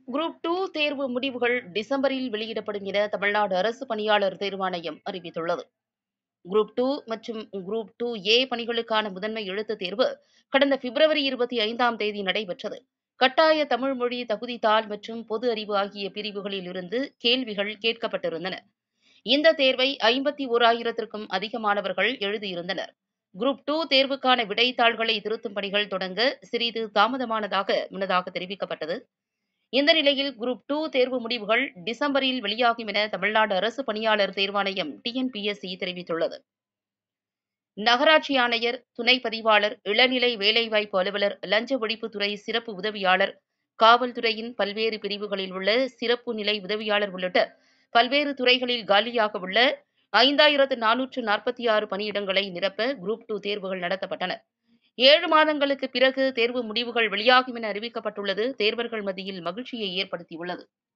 group two தேர்வு முடிவுகள் டிசம்பரில் வெளியிடப்படும் என தமிழ்நாடு அரசு பணியாளர் தேர்வாணையம் அறிவித்துள்ளது குரூப் டூ மற்றும் குரூப் டூ ஏ பணிகளுக்கான முதன்மை எழுத்துத் தேர்வு கடந்த பிப்ரவரி இருபத்தி ஐந்தாம் தேதி நடைபெற்றது கட்டாய தமிழ் மொழி தகுதித்தாள் மற்றும் பொது அறிவு ஆகிய பிரிவுகளில் இருந்து கேள்விகள் கேட்கப்பட்டிருந்தன இந்த தேர்வை ஐம்பத்தி ஓராயிரத்திற்கும் அதிகமானவர்கள் எழுதியிருந்தனர் குரூப் டூ தேர்வுக்கான விடைத்தாள்களை திருத்தும் பணிகள் தொடங்க சிறிது தாமதமானதாக முன்னதாக தெரிவிக்கப்பட்டது இந்த நிலையில் குரூப் டூ தேர்வு முடிவுகள் டிசம்பரில் வெளியாகும் என தமிழ்நாடு அரசு பணியாளர் தேர்வாணையம் டிஎன்பிஎஸ்சி தெரிவித்துள்ளது நகராட்சி ஆணையர் துணை பதிவாளர் இளநிலை வேலைவாய்ப்பு அலுவலர் லஞ்ச ஒழிப்புத்துறை சிறப்பு உதவியாளர் காவல்துறையின் பல்வேறு பிரிவுகளில் உள்ள சிறப்பு நிலை உதவியாளர் உள்ளிட்ட பல்வேறு துறைகளில் காலியாக உள்ள ஐந்தாயிரத்து நானூற்று நாற்பத்தி ஆறு பணியிடங்களை நிரப்ப குரூப் டூ தேர்வுகள் நடத்தப்பட்டன ஏழு மாதங்களுக்கு பிறகு தேர்வு முடிவுகள் வெளியாகும் என அறிவிக்கப்பட்டுள்ளது தேர்வர்கள் மத்தியில் மகிழ்ச்சியை ஏற்படுத்தியுள்ளது